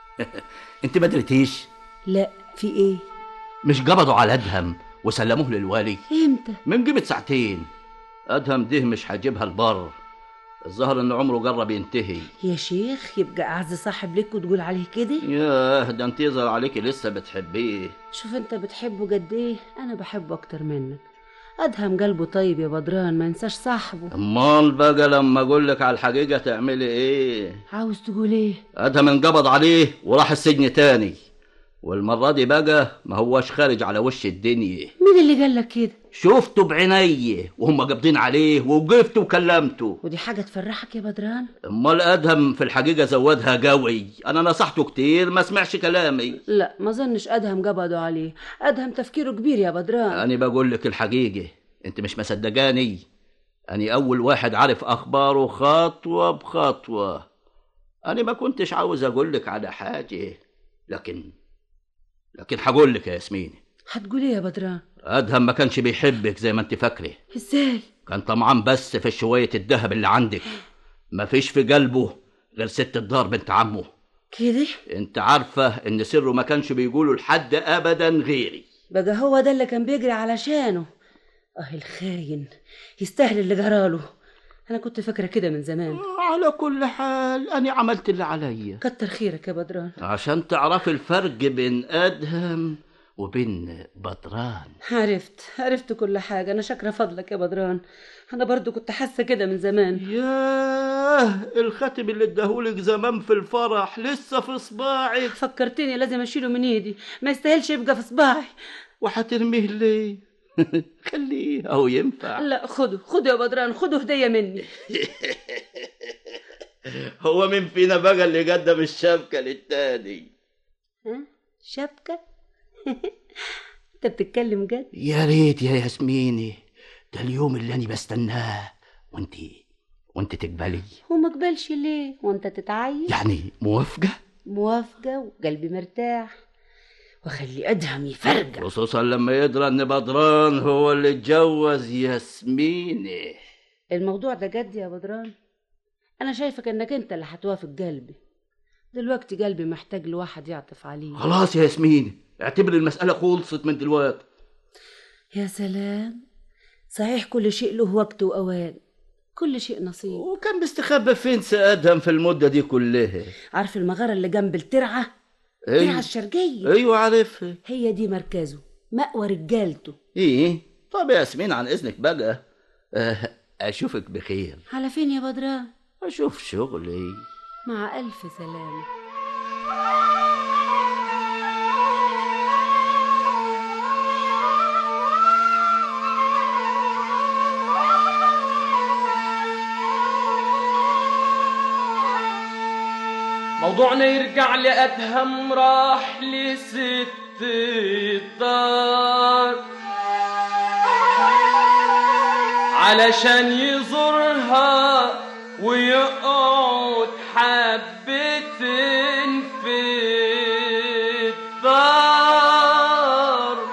انت ما درتيش لا في ايه مش قبضوا على ادهم وسلموه للوالي امتى من قيمة ساعتين ادهم ده مش هجيبها البر الظاهر ان عمره قرب ينتهي يا شيخ يبقى اعز صاحب ليك وتقول عليه كده ياه ده انت يظهر عليكي لسه بتحبيه شوف انت بتحبه قد ايه انا بحبه اكتر منك ادهم قلبه طيب يا بدران ما ينساش صاحبه امال بقى لما اقول لك على الحقيقة تعملي ايه عاوز تقول ايه ادهم انقبض عليه وراح السجن تاني والمرة دي بقى ما هوش خارج على وش الدنيا مين اللي قال لك كده شفته بعيني وهم قابضين عليه ووقفت وكلمته ودي حاجه تفرحك يا بدران امال ادهم في الحقيقة زودها قوي انا نصحته كتير ما سمعش كلامي لا ما ظنش ادهم قبضوا عليه ادهم تفكيره كبير يا بدران انا بقول لك الحقيقة انت مش مصدقاني انا اول واحد عارف اخباره خطوة بخطوة انا ما كنتش عاوز اقول لك على حاجة لكن لكن هقول لك يا ياسمين هتقول ايه يا بدران ادهم ما كانش بيحبك زي ما انت فاكره ازاي كان طمعان بس في شوية الذهب اللي عندك ما فيش في قلبه غير ست الدار بنت عمه كده انت عارفة ان سره ما كانش بيقوله لحد ابدا غيري بقى هو ده اللي كان بيجري علشانه اه الخاين يستاهل اللي جراله انا كنت فاكره كده من زمان على كل حال انا عملت اللي عليا كتر خيرك يا بدران عشان تعرفي الفرق بين ادهم وبين بدران عرفت عرفت كل حاجه انا شاكره فضلك يا بدران انا برضو كنت حاسه كده من زمان ياه الخاتم اللي اداهولك زمان في الفرح لسه في صباعك فكرتني لازم اشيله من ايدي ما يستاهلش يبقى في صباعي وهترميه ليه خليه اهو ينفع لا خده خده يا بدران خده هديه مني هو مين فينا بقى اللي قدم الشبكة للتاني ها شبكه انت بتتكلم جد يا ريت يا ياسميني ده اليوم اللي انا بستناه وانت وانت تقبلي وما قبلش ليه وانت تتعين يعني موافقة موافقه وقلبي مرتاح وخلي ادهم يفرجع خصوصا لما يدرى ان بدران هو اللي اتجوز ياسميني الموضوع ده جد يا بدران انا شايفك انك انت اللي هتوافق قلبي دلوقتي قلبي محتاج لواحد يعطف عليه خلاص يا ياسمين اعتبر المسألة خلصت من دلوقتي يا سلام صحيح كل شيء له وقت واوان كل شيء نصيب وكان مستخبى فين سأدهم في المدة دي كلها عارف المغارة اللي جنب الترعة أيوة. الترعة الشرقية ايوه عارفها هي دي مركزه مأوى رجالته ايه طب يا ياسمين عن اذنك بقى آه، اشوفك بخير على فين يا بدران اشوف شغلي مع ألف سلامة موضوعنا يرجع لأدهم راح لست الدار علشان يزورها ويقعد حبتين في الدار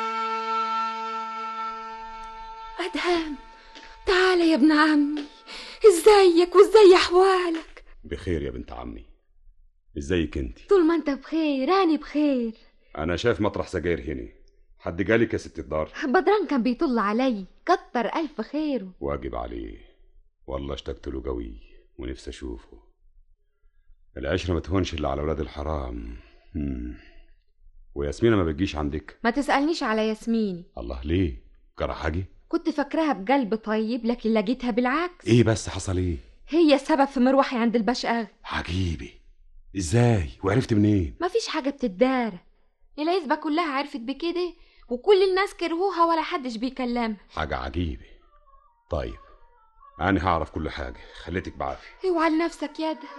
أدهم تعال يا ابن عمي ازيك وازاي أحوالك بخير يا بنت عمي ازيك انت طول ما انت بخير أنا بخير انا شايف مطرح سجاير هنا حد جالك يا ست الدار بدران كان بيطل علي كتر ألف خيره واجب عليه والله اشتقت له قوي ونفسي اشوفه العشرة ما تهونش الا على ولاد الحرام هم. وياسمينة ما بتجيش عندك ما تسألنيش على ياسميني الله ليه جرى حاجة كنت فاكراها بقلب طيب لكن لقيتها بالعكس ايه بس حصل ايه هي السبب في مروحي عند البشقاغ عجيبة ازاي وعرفت منين مفيش حاجة بتدارى العزبة كلها عرفت بكده وكل الناس كرهوها ولا حدش بيكلمها حاجة عجيبة طيب انا هعرف كل حاجة خليتك بعافية اوعى لنفسك يا ده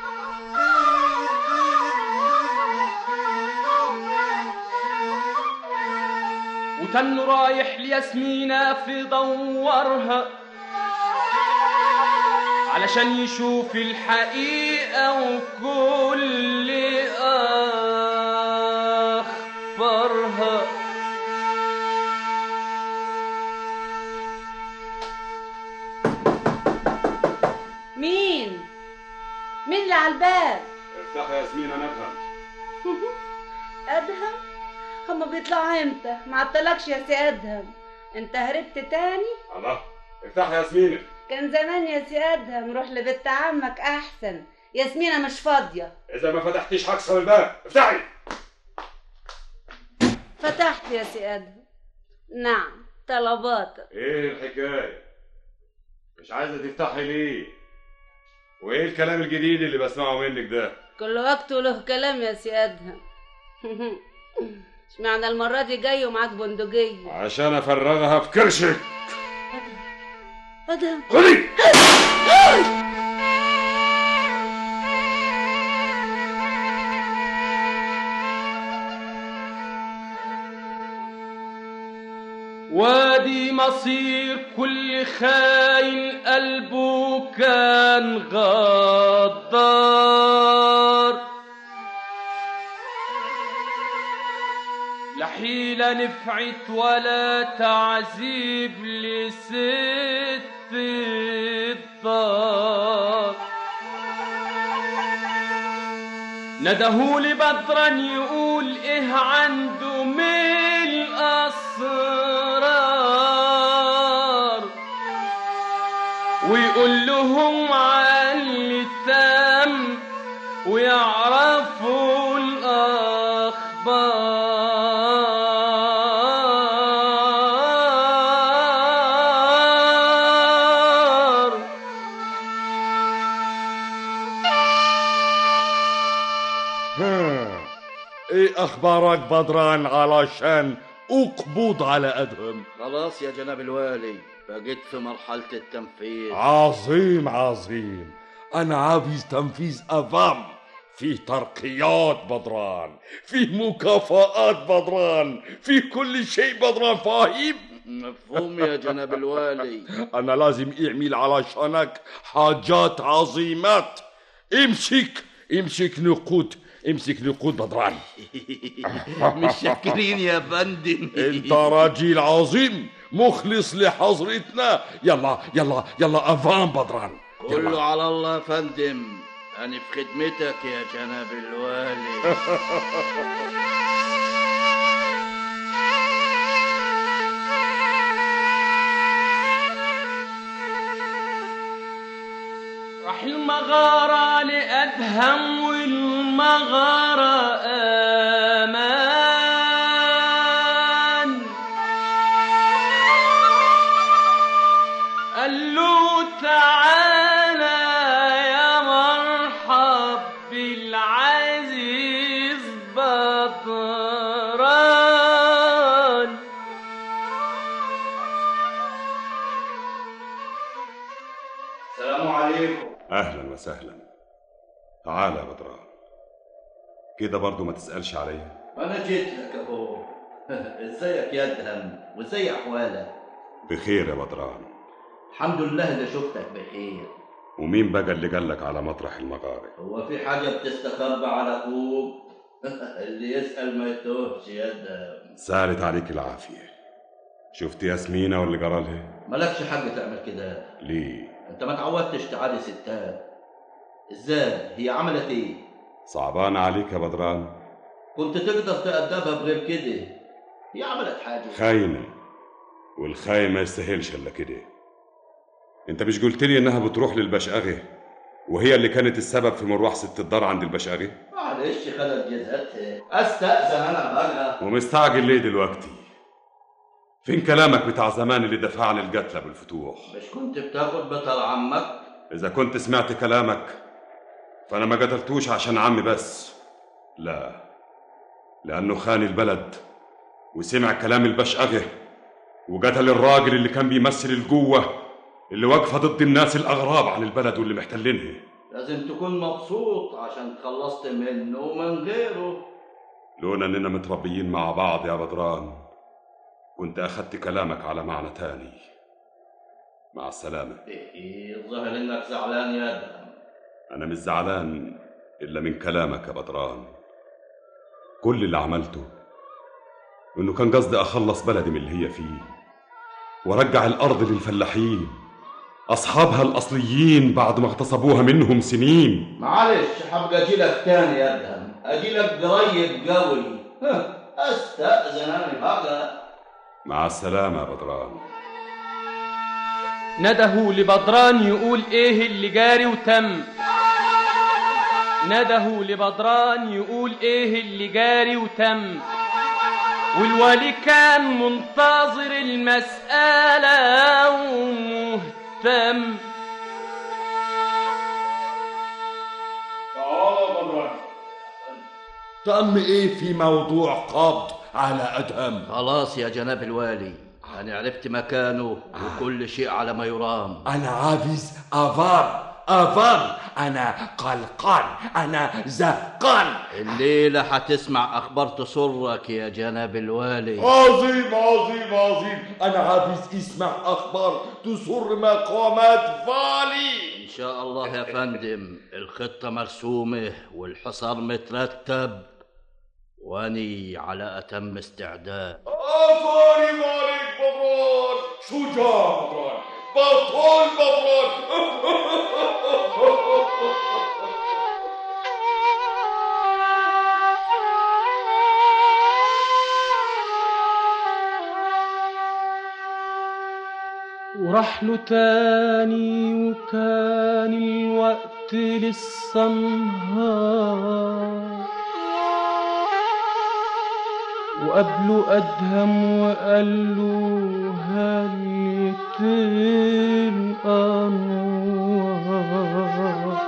وتن رايح لياسمينة في دورها علشان يشوف الحقيقة وكل أخبارها مين؟ مين اللي على الباب؟ افتح يا ياسمين انا افهم أدهم؟ هما بيطلعوا امتى؟ ما عطلكش يا سي أدهم انت هربت تاني؟ الله افتح يا ياسمين كان زمان يا سي أدهم روح لبنت عمك أحسن ياسمينة مش فاضية اذا ما فتحتيش هكسر الباب افتحي فتحت يا سي أدهم نعم طلباتك ايه الحكاية مش عايزة تفتحي ليه وايه الكلام الجديد اللي بسمعه منك ده كل وقت له كلام يا سي أدهم اشمعنى المرة دي جاي ومعاك بندقية عشان افرغها في كرشك أدهم خدي وادي مصير كل خاين قلبه كان غدار لا حيلة نفعت ولا تعذيب لست الدار ندهولي بدرا يقول ايه عنده من الاسرار ويقول لهم عن اللي تم ويعرفوا الاخبار ها، ايه اخبارك بدران علشان اقبض على ادهم خلاص يا جناب الوالي بقيت في مرحلة التنفيذ عظيم عظيم انا عاوز تنفيذ افام في ترقيات بدران في مكافآت بدران في كل شيء بدران فاهم مفهوم يا جناب الوالي انا لازم اعمل علشانك حاجات عظيمات امسك امسك نقود امسك نقود بدران مش شاكرين يا فندم انت راجل عظيم مخلص لحضرتنا يلا يلا يلا افان بدران كله على الله يا فندم أنا في خدمتك يا جناب الوالي راح المغارة لأدهم والمغارة أمان قال له تعالى السلام عليكم اهلا وسهلا تعال يا بدران كده برضو ما تسألش عليا انا جيت لك اهو ازيك يا ادهم وازي احوالك بخير يا بدران الحمد لله اللي شفتك بخير ومين بقى اللي قالك على مطرح المغارب هو في حاجه بتستخبى على اخوك اللي يسال ما يتوهش يا ادهم سالت عليك العافية شفت ياسمينة واللي جرالها مالكش حق تعمل كده ليه انت ما تعودتش تعادي ستات ازاي هي عملت ايه صعبان عليك يا بدران كنت تقدر تأدبها بغير كده هي عملت حاجه خاينة والخاين ما يستاهلش الا كده انت مش قلت لي انها بتروح للبشقاغي وهي اللي كانت السبب في مروح ست الدار عند البشقاغي معلش خلت جزاتها استأذن انا بقى ومستعجل ليه دلوقتي فين كلامك بتاع زمان اللي دفعني القتلى بالفتوح مش كنت بتاخد بطل عمك اذا كنت سمعت كلامك فانا ما قتلتوش عشان عمي بس لا لانه خان البلد وسمع كلام البشقاغي وقتل الراجل اللي كان بيمثل القوه اللي واقفه ضد الناس الاغراب عن البلد واللي محتلينها لازم تكون مبسوط عشان تخلصت منه ومن غيره لولا اننا متربيين مع بعض يا بدران كنت اخدت كلامك على معنى تاني مع السلامه ايه الظاهر انك زعلان يا ادهم انا مش زعلان الا من كلامك يا بدران كل اللي عملته انه كان قصدي اخلص بلدي من اللي هي فيه وارجع الارض للفلاحين اصحابها الاصليين بعد ما اغتصبوها منهم سنين معلش حبقى اجيلك تاني يا ادهم اجيلك قريب قوي ها، استأذن انا بقى مع السلامه يا بدران نده لبدران يقول ايه اللي جاري وتم نده لبدران يقول ايه اللي جاري وتم والوالي كان منتظر المسألة ومهتم تم ايه في موضوع قبض على ادهم خلاص يا جناب الوالي انا عرفت مكانه وكل شيء على ما يرام انا عايز افار افار انا قلقان انا زهقان الليلة هتسمع أخبار تسرك يا جناب الوالي عظيم عظيم عظيم انا عايز اسمع اخبار تسر مقامات فالي إن شاء الله يا فندم الخطة مرسومة والحصار مترتب واني على أتم استعداد افاري عليك بطران شجاع بطران بطل بطران وراح له تاني وكان الوقت لسه نهار وقابله أدهم وقال له هل الأنوار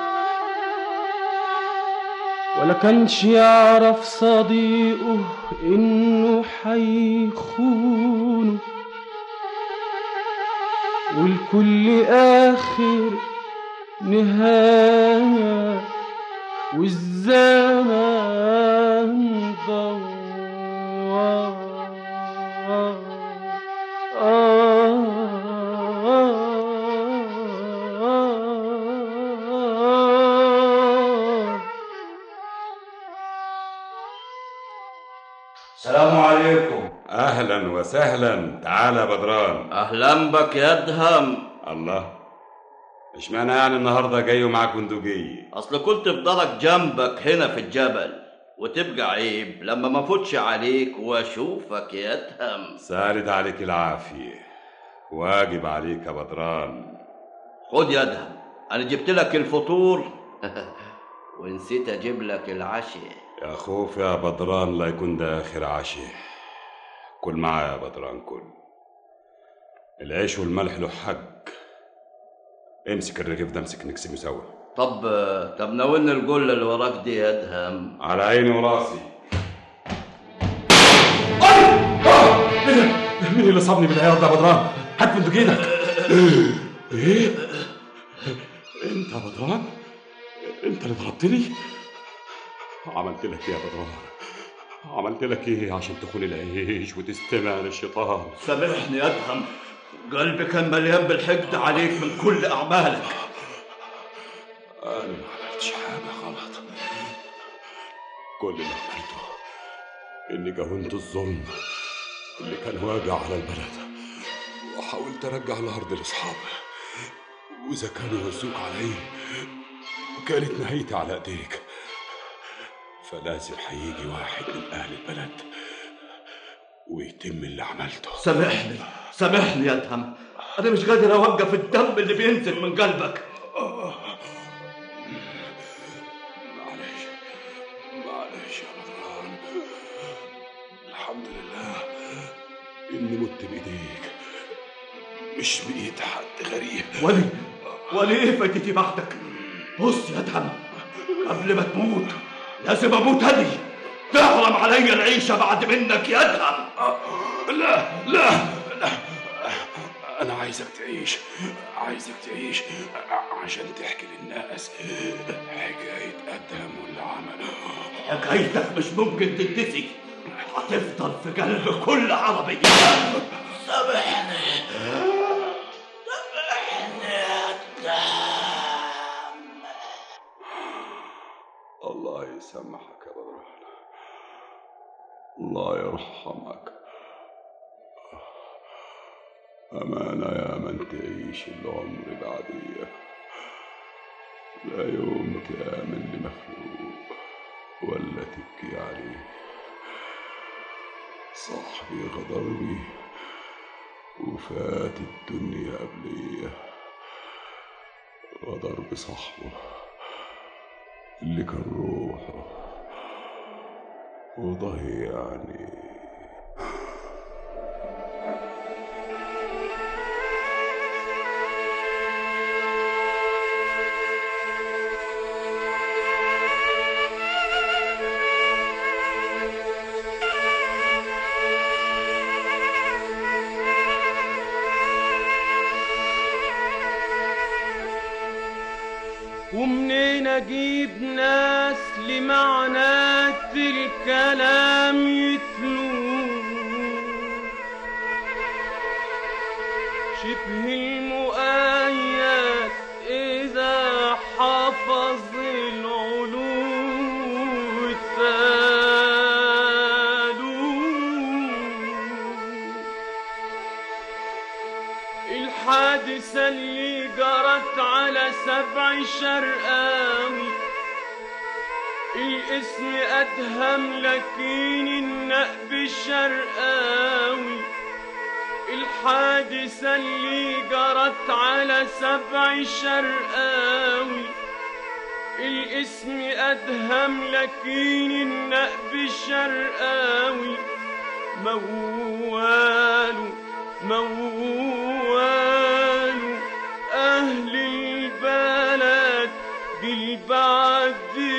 ولا كانش يعرف صديقه إنه حيخونه والكل آخر نهاية والزمان دوار السلام عليكم اهلا وسهلا تعال يا بدران أهلا بك يا أدهم الله اشمعنى يعني النهارده جاي ومعاك بندقية أصل كنت في دارك جنبك هنا في الجبل وتبقى عيب لما ما فوتش عليك واشوفك يا أدهم سالت عليك العافية واجب عليك يا بدران خد يا أدهم أنا جبت لك الفطور ونسيت أجيب لك العشاء يا خوف يا بدران لا يكون ده آخر عشاء كل معايا يا بدران كل العيش والملح له حق امسك الرغيف ده امسك نقسمه سوا طب طب ناولني الجلة اللي وراك دي يا أدهم على عيني وراسي مين اللي صابني بالعياط ده يا بدران؟ هات بندقيتك ايه؟ يا بدران انت اللي ضربتني عملت لك ايه يا بدران عملت لك ايه عشان تخون العيش وتستمع للشيطان سامحني يا ادهم قلبي كان مليان بالحقد عليك من كل اعمالك انا ما عملتش حاجه غلط كل اللي عملته اني جاونت الظلم اللي كان واجع على البلد وحاولت ارجع الارض لاصحابي واذا كانوا يوزوك علي وكانت نهايتي على ايديك فلازم هيجي واحد من اهل البلد ويتم اللي عملته سامحني سامحني يا ادهم انا مش قادر اوقف الدم اللي بينزل من قلبك معلش معلش يا بدران الحمد لله اني مت بايديك مش بايد حد غريب ولي ولي ايه فايدتي بعدك بص يا ادهم قبل ما تموت لازم اموت انا تحرم عليا العيشه بعد منك يا ادهم لا لا لا انا عايزك تعيش عايزك تعيش عشان تحكي للناس حكايه ادهم واللي عمله حكايتك مش ممكن تنتسي هتفضل في قلب كل عربي سامحني الله يسامحك يا بدران الله يرحمك أمانة يا من تعيش العمر بعديه لا يوم تآمن لمخلوق ولا تبكي عليه صاحبي غدرني وفات الدنيا قبليه غدر بصاحبه اللي كان روحه وضيعني ومنين اجيب ناس لمعنات الكلام يتلو شبه المؤيد اذا حفظ العلو الثالو الحادثة اللي جرت على سبع شرقاوي الاسم أدهم لكن النقب الشرقاوي الحادثة اللي جرت على سبع شرقاوي الاسم أدهم لكن النقب الشرقاوي موال موال أهل البلد بالبعد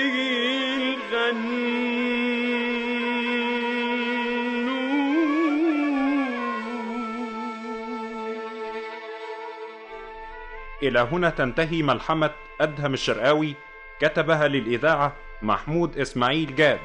إلى هنا تنتهي ملحمة أدهم الشرقاوي كتبها للإذاعة محمود إسماعيل جاد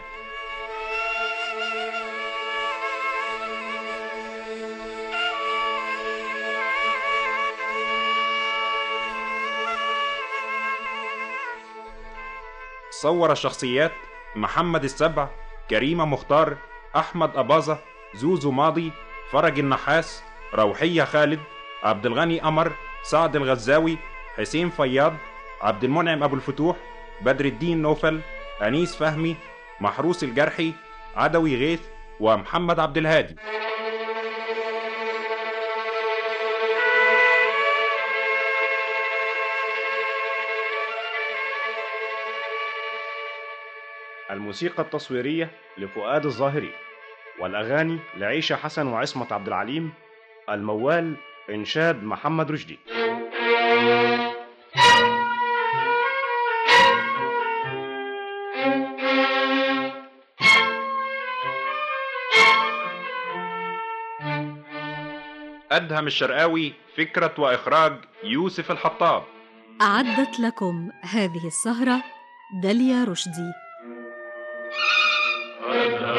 صور الشخصيات محمد السبع كريمة مختار أحمد أباظة زوزو ماضي فرج النحاس روحية خالد عبد الغني قمر سعد الغزاوي حسين فياض عبد المنعم أبو الفتوح بدر الدين نوفل أنيس فهمي محروس الجرحي عدوي غيث ومحمد عبد الهادي الموسيقى التصويرية لفؤاد الظاهري والأغاني لعيشة حسن وعصمة عبد العليم الموال إنشاد محمد رشدي أدهم الشرقاوي فكرة وإخراج يوسف الحطاب أعدت لكم هذه السهرة داليا رشدي أدهم